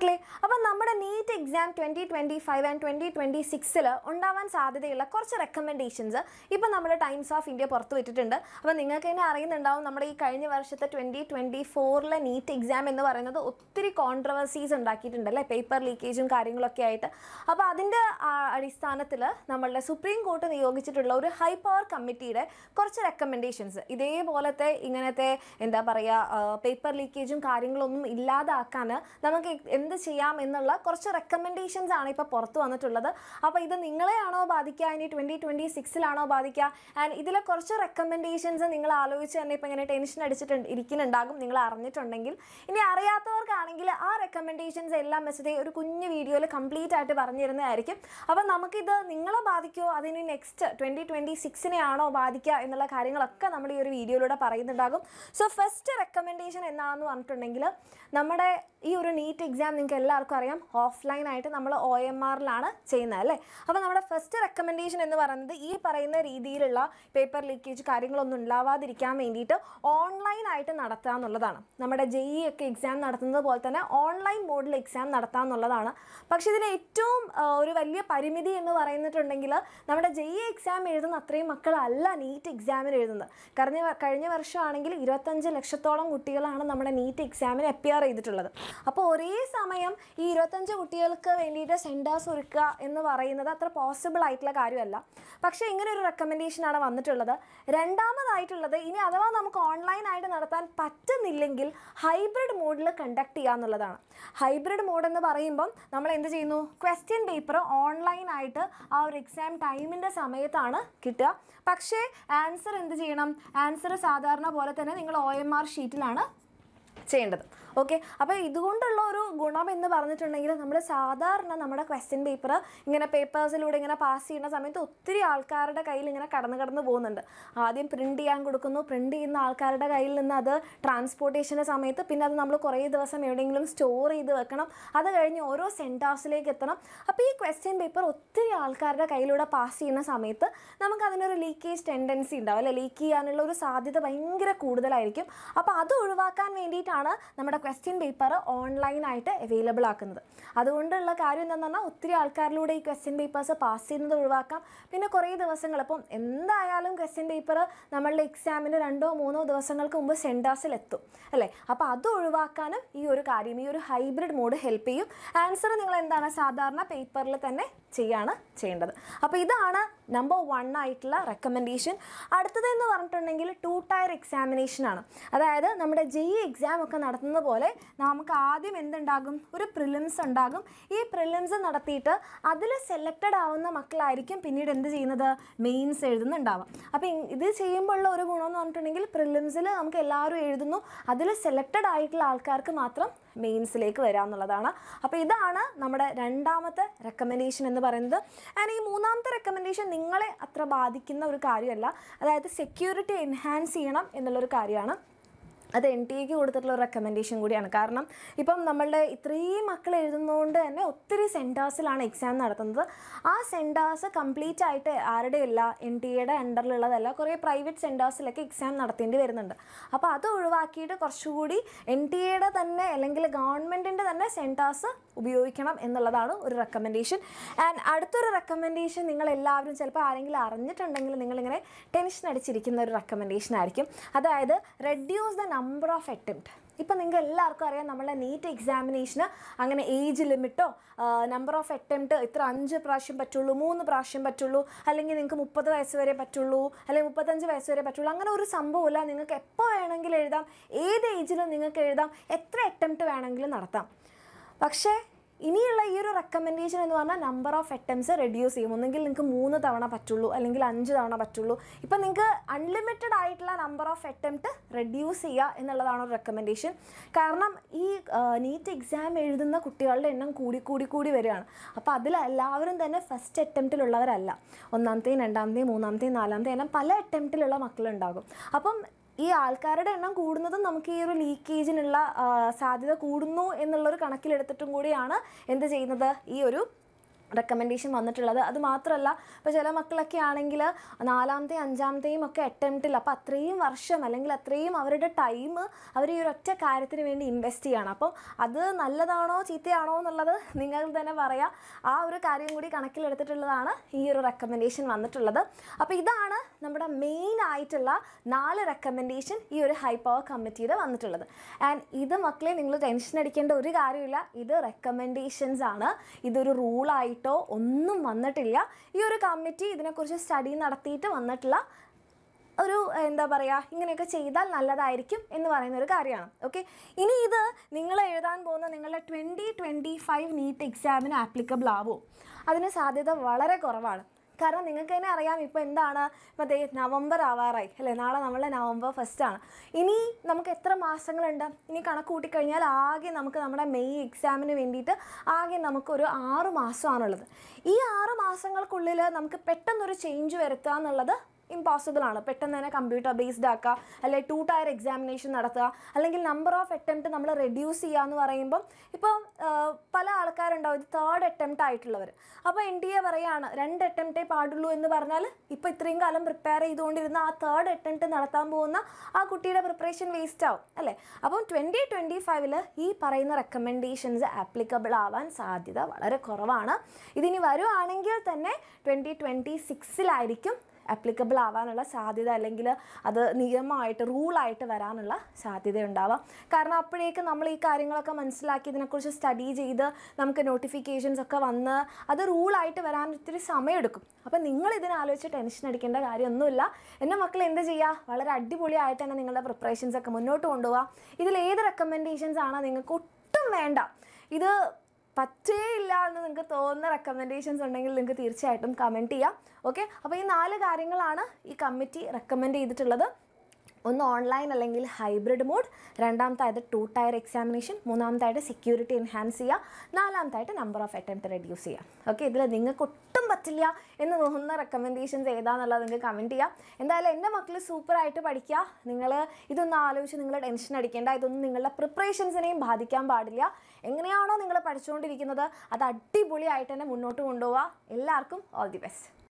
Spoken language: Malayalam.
മക്കളെ അപ്പം നമ്മുടെ NEET exam twenty twenty five and twenty twenty സിക്സിൽ ഉണ്ടാവാൻ സാധ്യതയുള്ള കുറച്ച് റെക്കമെൻഡേഷൻസ് ഇപ്പം നമ്മുടെ ടൈംസ് ഓഫ് ഇന്ത്യ പുറത്തു വിട്ടിട്ടുണ്ട് അപ്പോൾ നിങ്ങൾക്ക് തന്നെ അറിയുന്നുണ്ടാവും നമ്മുടെ ഈ കഴിഞ്ഞ വർഷത്തെ ട്വൻറ്റി ട്വൻറ്റി ഫോറിലെ നീറ്റ് എക്സാം എന്ന് പറയുന്നത് ഒത്തിരി കോൺട്രവേഴ്സീസ് ഉണ്ടാക്കിയിട്ടുണ്ട് അല്ലേ പേപ്പർ ലീക്കേജും കാര്യങ്ങളൊക്കെ ആയിട്ട് അപ്പോൾ അതിൻ്റെ അടിസ്ഥാനത്തിൽ നമ്മളുടെ സുപ്രീം കോർട്ട് നിയോഗിച്ചിട്ടുള്ള ഒരു ഹൈ പവർ കമ്മിറ്റിയുടെ കുറച്ച് റെക്കമെൻഡേഷൻസ് ഇതേപോലത്തെ ഇങ്ങനത്തെ എന്താ പറയുക പേപ്പർ ലീക്കേജും കാര്യങ്ങളൊന്നും ഇല്ലാതാക്കാൻ നമുക്ക് എന്ത് ചെയ്യാം എന്നുള്ള കുറച്ച് റെക്കമെൻഡേഷൻസ് ആണ് ഇപ്പോൾ പുറത്തു വന്നിട്ടുള്ളത് അപ്പോൾ ഇത് നിങ്ങളെയാണോ ബാധിക്കുക ഇനി ട്വൻറ്റി ട്വൻറ്റി സിക്സിലാണോ ബാധിക്കുക ആൻഡ് ഇതിലെ കുറച്ച് റെക്കമെൻഡേഷൻസ് നിങ്ങൾ ആലോചിച്ച് തന്നെ ഇപ്പോൾ ഇങ്ങനെ ടെൻഷൻ അടിച്ചിട്ട് ഇരിക്കുന്നുണ്ടാകും നിങ്ങൾ അറിഞ്ഞിട്ടുണ്ടെങ്കിൽ ഇനി അറിയാത്തവർക്കാണെങ്കിൽ ആ റെക്കമെൻഡേഷൻസ് എല്ലാം വെച്ചത് ഒരു കുഞ്ഞു വീഡിയോയിൽ കംപ്ലീറ്റ് ആയിട്ട് പറഞ്ഞു തരുന്നതായിരിക്കും അപ്പോൾ നമുക്കിത് നിങ്ങളെ ബാധിക്കുമോ അതിന് നെക്സ്റ്റ് ട്വൻറ്റി ട്വൻറ്റി സിക്സിനെയാണോ ബാധിക്കുക എന്നുള്ള കാര്യങ്ങളൊക്കെ നമ്മൾ ഈ ഒരു വീഡിയോയിലൂടെ പറയുന്നുണ്ടാകും സോ ഫസ്റ്റ് റെക്കമെൻഡേഷൻ എന്താണെന്ന് പറഞ്ഞിട്ടുണ്ടെങ്കിൽ നമ്മുടെ ഈ ഒരു നീറ്റ് എക്സാം നിങ്ങൾക്ക് എല്ലാവർക്കും അറിയാം ഓഫ്ലൈൻ ആയിട്ട് നമ്മൾ ഒ എം ആറിലാണ് ചെയ്യുന്നത് അല്ലേ അപ്പോൾ നമ്മുടെ ഫസ്റ്റ് റെക്കമെൻഡേഷൻ എന്ന് പറയുന്നത് ഈ പറയുന്ന രീതിയിലുള്ള പേപ്പർ ലീക്കേജ് കാര്യങ്ങളൊന്നും ഉണ്ടാവാതിരിക്കാൻ വേണ്ടിയിട്ട് ഓൺലൈൻ ആയിട്ട് നടത്തുക എന്നുള്ളതാണ് നമ്മുടെ ജെ ഇ ഒക്കെ എക്സാം നടത്തുന്നത് പോലെ തന്നെ ഓൺലൈൻ മോഡിൽ എക്സാം നടത്തുക എന്നുള്ളതാണ് പക്ഷേ ഇതിന് ഏറ്റവും ആ, ഒരു വലിയ പരിമിതി എന്ന് പറയുന്നിട്ടുണ്ടെങ്കിൽ നമ്മുടെ ജെ ഇ എക്സാം എഴുതുന്ന അത്രയും മക്കളല്ല നീറ്റ് എക്സാമിന് എഴുതുന്നത് കഴിഞ്ഞ വ- കഴിഞ്ഞ വർഷമാണെങ്കിൽ ഇരുപത്തഞ്ച് ലക്ഷത്തോളം കുട്ടികളാണ് നമ്മുടെ നീറ്റ് എക്സാമിന് അപ്പിയർ ചെയ്തിട്ടുള്ളത് അപ്പോൾ ഒരേ സമയം ഈ ഇരുപത്തഞ്ച് കുട്ടികൾക്ക് വേണ്ടിയിട്ട് സെൻറ്റേഴ്സ് ഒരുക്കുക എന്ന് പറയുന്നത് അത്ര പോസിബിൾ ആയിട്ടുള്ള കാര്യമല്ല പക്ഷേ ഇങ്ങനെ ഒരു റെക്കമെൻഡേഷനാണ് വന്നിട്ടുള്ളത് രണ്ടാമതായിട്ടുള്ളത് ഇനി അഥവാ നമുക്ക് ഓൺലൈനായിട്ട് നടത്താൻ പറ്റുന്നില്ലെങ്കിൽ ഹൈബ്രിഡ് മോഡിൽ കണ്ടക്ട് ചെയ്യുക എന്നുള്ളതാണ് ഹൈബ്രിഡ് മോഡ് എന്ന് പറയുമ്പം നമ്മൾ എന്ത് ചെയ്യുന്നു ക്വസ്റ്റ്യൻ പേപ്പർ ഓൺലൈനായിട്ട് ആ ഒരു എക്സാം ടൈമിൻ്റെ സമയത്താണ് കിട്ടുക പക്ഷേ ആൻസർ എന്ത് ചെയ്യണം ആൻസർ സാധാരണ പോലെ തന്നെ നിങ്ങൾ ഒ എം ആർ ഷീറ്റിലാണ് ചെയ്യേണ്ടത് ഓക്കെ അപ്പോൾ ഇതുകൊണ്ടുള്ള ഒരു ഗുണം എന്ന് പറഞ്ഞിട്ടുണ്ടെങ്കിൽ നമ്മൾ സാധാരണ നമ്മുടെ ക്വസ്റ്റ്യൻ പേപ്പർ ഇങ്ങനെ പേപ്പേഴ്സിലൂടെ ഇങ്ങനെ പാസ് ചെയ്യുന്ന സമയത്ത് ഒത്തിരി ആൾക്കാരുടെ കയ്യിൽ ഇങ്ങനെ കടന്ന് കടന്ന് പോകുന്നുണ്ട് ആദ്യം പ്രിൻറ്റ് ചെയ്യാൻ കൊടുക്കുന്നു പ്രിൻറ്റ് ചെയ്യുന്ന ആൾക്കാരുടെ കയ്യിൽ നിന്ന് അത് ട്രാൻസ്പോർട്ടേഷൻ്റെ സമയത്ത് പിന്നെ അത് നമ്മൾ കുറേ ദിവസം എവിടെയെങ്കിലും സ്റ്റോർ ചെയ്ത് വെക്കണം അത് കഴിഞ്ഞ് ഓരോ സെൻറ്റാസിലേക്ക് എത്തണം അപ്പോൾ ഈ ക്വസ്റ്റ്യൻ പേപ്പർ ഒത്തിരി ആൾക്കാരുടെ കയ്യിലൂടെ പാസ് ചെയ്യുന്ന സമയത്ത് നമുക്ക് അതിനൊരു ലീക്കേജ് ടെൻഡൻസി ഉണ്ടാവും അല്ലെ ലീക്ക് ചെയ്യാനുള്ള ഒരു സാധ്യത ഭയങ്കര കൂടുതലായിരിക്കും അപ്പോൾ അത് ഒഴിവാക്കാൻ വേണ്ടിയിട്ടാണ് നമ്മുടെ ക്വസ്റ്റ്യൻ പേപ്പർ ഓൺലൈനായിട്ട് അവൈലബിൾ ആക്കുന്നത് അതുകൊണ്ടുള്ള കാര്യം എന്താണെന്ന് പറഞ്ഞാൽ ഒത്തിരി ആൾക്കാരിലൂടെ ഈ ക്വസ്റ്റ്യൻ പേപ്പേഴ്സ് പാസ് ചെയ്യുന്നത് ഒഴിവാക്കാം പിന്നെ കുറേ ദിവസങ്ങൾ ഇപ്പം എന്തായാലും ക്വസ്റ്റ്യൻ പേപ്പർ നമ്മളുടെ എക്സാമിന് രണ്ടോ മൂന്നോ ദിവസങ്ങൾക്ക് മുമ്പ് സെൻറ്റേഴ്സിൽ എത്തും അല്ലേ അപ്പോൾ അത് ഒഴിവാക്കാനും ഈ ഒരു കാര്യം ഈ ഒരു ഹൈബ്രിഡ് മോഡ് ഹെൽപ്പ് ചെയ്യും ആൻസർ നിങ്ങൾ എന്താണ് സാധാരണ പേപ്പറിൽ തന്നെ ചെയ്യാണ് ചെയ്യേണ്ടത് അപ്പോൾ ഇതാണ് നമ്പർ വൺ ആയിട്ടുള്ള റെക്കമെൻഡേഷൻ അടുത്തതെന്ന് പറഞ്ഞിട്ടുണ്ടെങ്കിൽ ടു ടയർ എക്സാമിനേഷൻ ആണ് അതായത് നമ്മുടെ ജെ ഇ എക്സാം ഒക്കെ നടത്തുന്നത് പോലെ നമുക്ക് ആദ്യം എന്തുണ്ടാകും ഒരു പ്രിലിംസ് ഉണ്ടാകും ഈ പ്രിലിംസ് നടത്തിയിട്ട് അതിൽ സെലക്റ്റഡ് ആവുന്ന മക്കളായിരിക്കും പിന്നീട് എന്ത് ചെയ്യുന്നത് മെയിൻസ് എഴുതുന്നുണ്ടാവുക അപ്പോൾ ഇ- ഇത് ചെയ്യുമ്പോഴുള്ള ഒരു ഗുണം എന്ന് പറഞ്ഞിട്ടുണ്ടെങ്കിൽ പ്രിലിംസിൽ നമുക്ക് എല്ലാവരും എഴുതുന്നു അതിൽ സെലക്റ്റഡ് ആയിട്ടുള്ള ആൾക്കാർക്ക് മാത്രം മെയിൻസിലേക്ക് വരാം എന്നുള്ളതാണ് അപ്പോൾ ഇതാണ് നമ്മുടെ രണ്ടാമത്തെ റെക്കമെൻഡേഷൻ എന്ന് പറയുന്നത് ആൻഡ് ഈ മൂന്നാമത്തെ റെക്കമെൻഡേഷൻ നിങ്ങളെ അത്ര ബാധിക്കുന്ന ഒരു കാര്യമല്ല അതായത് സെക്യൂരിറ്റി എൻഹാൻസ് ചെയ്യണം എന്നുള്ളൊരു കാര്യമാണ് അത് എൻ ടി എക്ക് കൊടുത്തിട്ടുള്ള ഒരു റെക്കമെൻഡേഷൻ കൂടിയാണ് കാരണം ഇപ്പം നമ്മളുടെ ഇത്രയും മക്കൾ എഴുതുന്നതുകൊണ്ട് തന്നെ ഒത്തിരി സെൻറ്റേഴ്സിലാണ് എക്സാം നടത്തുന്നത് ആ സെൻറ്റേഴ്സ് കംപ്ലീറ്റ് ആയിട്ട് ആരുടെയല്ല എൻ ടി എയുടെ അണ്ടറിലുള്ളതല്ല കുറേ പ്രൈവറ്റ് സെൻറ്റേഴ്സിലൊക്കെ എക്സാം നടത്തേണ്ടി വരുന്നുണ്ട് അപ്പോൾ അത് ഒഴിവാക്കിയിട്ട് കുറച്ചുകൂടി എൻ ടി എയുടെ തന്നെ അല്ലെങ്കിൽ ഗവൺമെൻറ്റിൻ്റെ തന്നെ സെൻറ്റേഴ്സ് ഉപയോഗിക്കണം എന്നുള്ളതാണ് ഒരു റെക്കമെൻഡേഷൻ ആൻഡ് അടുത്തൊരു റെക്കമെൻഡേഷൻ നിങ്ങൾ എല്ലാവരും ചിലപ്പോൾ ആരെങ്കിലും അറിഞ്ഞിട്ടുണ്ടെങ്കിൽ നിങ്ങളിങ്ങനെ ടെൻഷൻ അടിച്ചിരിക്കുന്ന ഒരു റെക്കമെൻഡേഷൻ ആയിരിക്കും അതായത് reduce the number of attempt ഇപ്പം നിങ്ങൾക്ക് എല്ലാവർക്കും അറിയാം നമ്മളെ നീറ്റ് എക്സാമിനേഷന് അങ്ങനെ ഏജ് ലിമിറ്റോ നമ്പർ ഓഫ് അറ്റംപ്റ്റ് ഇത്ര അഞ്ച് പ്രാവശ്യം പറ്റുള്ളൂ മൂന്ന് പ്രാവശ്യം പറ്റുള്ളൂ അല്ലെങ്കിൽ നിങ്ങൾക്ക് മുപ്പത് വയസ്സ് വരെ പറ്റുള്ളൂ അല്ലെങ്കിൽ മുപ്പത്തഞ്ച് വയസ്സ് വരെ പറ്റുള്ളൂ അങ്ങനെ ഒരു സംഭവമില്ല നിങ്ങൾക്ക് എപ്പോൾ വേണമെങ്കിലും എഴുതാം ഏത് ഏജിലും നിങ്ങൾക്ക് എഴുതാം എത്ര അറ്റംപ്റ്റ് വേണമെങ്കിലും നടത്താം പക്ഷേ ഇനിയുള്ള ഈ ഒരു റെക്കമെൻഡേഷൻ എന്ന് പറഞ്ഞാൽ നമ്പർ ഓഫ് അറ്റംപ്റ്റ്സ് റെഡ്യൂസ് ചെയ്യും ഒന്നെങ്കിൽ നിങ്ങൾക്ക് മൂന്ന് തവണ പറ്റുള്ളൂ അല്ലെങ്കിൽ അഞ്ച് തവണ പറ്റുള്ളൂ ഇപ്പം നിങ്ങൾക്ക് അൺലിമിറ്റഡ് ആയിട്ടുള്ള നമ്പർ ഓഫ് അറ്റംപ്റ്റ് റെഡ്യൂസ് ചെയ്യുക എന്നുള്ളതാണ് ഒരു റെക്കമെൻഡേഷൻ കാരണം ഈ നീറ്റ് എക്സാം എഴുതുന്ന കുട്ടികളുടെ എണ്ണം കൂടി കൂടി കൂടി വരികയാണ് അപ്പോൾ അതിൽ എല്ലാവരും തന്നെ ഫസ്റ്റ് അറ്റംപ്റ്റിലുള്ളവരല്ല ഒന്നാമത്തെയും രണ്ടാമത്തെയും മൂന്നാമത്തെയും നാലാമത്തെയും എല്ലാം പല അറ്റംപ്റ്റിലുള്ള മക്കളുണ്ടാകും അപ്പം ഈ ആൾക്കാരുടെ എണ്ണം കൂടുന്നതും നമുക്ക് ഈ ഒരു ലീക്കേജിനുള്ള ആ, സാധ്യത കൂടുന്നു എന്നുള്ളൊരു കണക്കിലെടുത്തിട്ടും കൂടിയാണ് എന്ത് ചെയ്യുന്നത് ഈ ഒരു റെക്കമെൻഡേഷൻ വന്നിട്ടുള്ളത് അത് മാത്രമല്ല ഇപ്പോൾ ചില മക്കളൊക്കെ ആണെങ്കിൽ നാലാമത്തെയും അഞ്ചാമത്തെയും ഒക്കെ അറ്റംപ്റ്റിൽ അപ്പോൾ അത്രയും വർഷം അല്ലെങ്കിൽ അത്രയും അവരുടെ ടൈം അവർ ഈ ഒരൊറ്റ കാര്യത്തിന് വേണ്ടി ഇൻവെസ്റ്റ് ചെയ്യണം അപ്പം അത് നല്ലതാണോ ചീത്തയാണോ എന്നുള്ളത് നിങ്ങൾ തന്നെ പറയാം ആ ഒരു കാര്യം കൂടി കണക്കിലെടുത്തിട്ടുള്ളതാണ് ഈ ഒരു റെക്കമെൻഡേഷൻ വന്നിട്ടുള്ളത് അപ്പോൾ ഇതാണ് നമ്മുടെ മെയിൻ ആയിട്ടുള്ള നാല് റെക്കമെൻഡേഷൻ ഈ ഒരു ഹൈ പവർ കമ്മിറ്റിയുടെ വന്നിട്ടുള്ളത് ആൻഡ് ഇത് മക്കളെ നിങ്ങൾ ടെൻഷൻ അടിക്കേണ്ട ഒരു കാര്യമില്ല ഇത് റെക്കമെൻഡേഷൻസ് ആണ് ഇതൊരു റൂളായിട്ടോ ഒന്നും വന്നിട്ടില്ല ഈ ഒരു കമ്മിറ്റി ഇതിനെക്കുറിച്ച് സ്റ്റഡി നടത്തിയിട്ട് വന്നിട്ടുള്ള ഒരു എന്താ പറയുക ഇങ്ങനെയൊക്കെ ചെയ്താൽ നല്ലതായിരിക്കും എന്ന് പറയുന്ന ഒരു കാര്യമാണ് ഓക്കെ ഇനി ഇത് നിങ്ങൾ എഴുതാൻ പോകുന്ന നിങ്ങളുടെ ട്വൻറ്റി ട്വൻറ്റി ഫൈവ് നീറ്റ് എക്സാമിന് ആപ്ലിക്കബിൾ ആവുമോ അതിന് സാധ്യത വളരെ കുറവാണ് കാരണം നിങ്ങൾക്ക് തന്നെ അറിയാം ഇപ്പോൾ എന്താണ് ഇപ്പോൾ ദേ നവംബർ ആവാറായി അല്ലേ നാളെ നമ്മളെ നവംബർ ഫസ്റ്റ് ആണ് ഇനി നമുക്ക് എത്ര മാസങ്ങളുണ്ട് ഇനി കണക്ക് കൂട്ടിക്കഴിഞ്ഞാൽ ആകെ നമുക്ക് നമ്മുടെ മെയ് എക്സാമിന് വേണ്ടിയിട്ട് ആകെ നമുക്കൊരു ആറ് മാസമാണുള്ളത് ഈ ആറ് മാസങ്ങൾക്കുള്ളിൽ നമുക്ക് പെട്ടെന്നൊരു ചേഞ്ച് വരുത്തുക എന്നുള്ളത് ഇമ്പോസിബിൾ ആണ് പെട്ടെന്ന് തന്നെ കമ്പ്യൂട്ടർ ബേസ്ഡ് ആക്കുക അല്ലെങ്കിൽ ടു ടയർ എക്സാമിനേഷൻ നടത്തുക അല്ലെങ്കിൽ നമ്പർ ഓഫ് അറ്റംപ്റ്റ് നമ്മൾ റെഡ്യൂസ് ചെയ്യുക എന്ന് പറയുമ്പം ഇപ്പോൾ പല ആൾക്കാരുണ്ടാവും ഇത് തേർഡ് അറ്റംപ്റ്റ് ആയിട്ടുള്ളവർ അപ്പോൾ എൻ ഡി എ പറയാണ് രണ്ട് അറ്റംപ്റ്റേ പാടുള്ളൂ എന്ന് പറഞ്ഞാൽ ഇപ്പോൾ ഇത്രയും കാലം പ്രിപ്പയർ ചെയ്തുകൊണ്ടിരുന്ന ആ തേർഡ് അറ്റംപ്റ്റ് നടത്താൻ പോകുന്ന ആ കുട്ടിയുടെ പ്രിപ്പറേഷൻ വേസ്റ്റ് ആവും അല്ലേ അപ്പം ട്വൻറ്റി ട്വൻറ്റി ഫൈവിൽ ഈ പറയുന്ന റെക്കമെൻഡേഷൻസ് ആപ്ലിക്കബിൾ ആവാൻ സാധ്യത വളരെ കുറവാണ് ഇതിനി വരുവാണെങ്കിൽ തന്നെ ട്വൻറ്റി ട്വൻറ്റി സിക്സിലായിരിക്കും ആപ്ലിക്കബിൾ ആവാനുള്ള സാധ്യത അല്ലെങ്കിൽ അത് നിയമമായിട്ട് റൂളായിട്ട് വരാനുള്ള സാധ്യത ഉണ്ടാവാം കാരണം അപ്പോഴേക്ക് നമ്മൾ ഈ കാര്യങ്ങളൊക്കെ മനസ്സിലാക്കി ഇതിനെക്കുറിച്ച് സ്റ്റഡി ചെയ്ത് നമുക്ക് നോട്ടിഫിക്കേഷൻസ് ഒക്കെ വന്ന് അത് റൂളായിട്ട് വരാൻ ഒത്തിരി സമയമെടുക്കും അപ്പം നിങ്ങൾ ഇതിനാലോചിച്ച് ടെൻഷൻ അടിക്കേണ്ട കാര്യമൊന്നുമില്ല എൻ്റെ മക്കൾ എന്ത് ചെയ്യുക വളരെ അടിപൊളിയായിട്ട് തന്നെ നിങ്ങളുടെ പ്രിപ്പറേഷൻസ് ഒക്കെ മുന്നോട്ട് കൊണ്ടുപോകാം ഇതിൽ ഏത് റെക്കമെൻഡേഷൻസ് ആണ് നിങ്ങൾക്ക് ഒട്ടും വേണ്ട ഇത് പറ്റേ ഇല്ല എന്ന് നിങ്ങൾക്ക് തോന്നുന്ന റെക്കമെൻഡേഷൻസ് ഉണ്ടെങ്കിൽ നിങ്ങൾക്ക് തീർച്ചയായിട്ടും കമൻറ്റ് ചെയ്യാം ഓക്കെ അപ്പോൾ ഈ നാല് കാര്യങ്ങളാണ് ഈ കമ്മിറ്റി റെക്കമെൻഡ് ചെയ്തിട്ടുള്ളത് ഒന്ന് ഓൺലൈൻ അല്ലെങ്കിൽ ഹൈബ്രിഡ് മോഡ് രണ്ടാമത്തായത് ടു ടയർ എക്സാമിനേഷൻ മൂന്നാമത്തായിട്ട് സെക്യൂരിറ്റി എൻഹാൻസ് ചെയ്യുക നാലാമത്തായിട്ട് നമ്പർ ഓഫ് അറ്റംപ്റ്റ് റെഡ്യൂസ് ചെയ്യുക ഓക്കെ ഇതിൽ നിങ്ങൾക്ക് ഒട്ടും പറ്റില്ല എന്ന് തോന്നുന്ന റെക്കമെൻഡേഷൻസ് ഏതാണെന്നുള്ളത് നിങ്ങൾക്ക് കമൻറ്റ് ചെയ്യാം എന്തായാലും എൻ്റെ മക്കൾ സൂപ്പറായിട്ട് പഠിക്കുക നിങ്ങൾ ഇതൊന്നും ആലോചിച്ച് നിങ്ങൾ ടെൻഷൻ അടിക്കേണ്ട ഇതൊന്നും നിങ്ങളുടെ പ്രിപ്പറേഷൻസിനെയും ബാധിക്കാൻ പാടില്ല എങ്ങനെയാണോ നിങ്ങൾ പഠിച്ചുകൊണ്ടിരിക്കുന്നത് അത് അടിപൊളിയായിട്ട് തന്നെ മുന്നോട്ട് കൊണ്ടുപോവുക എല്ലാവർക്കും ഓൾ ദി ബെസ്റ്റ്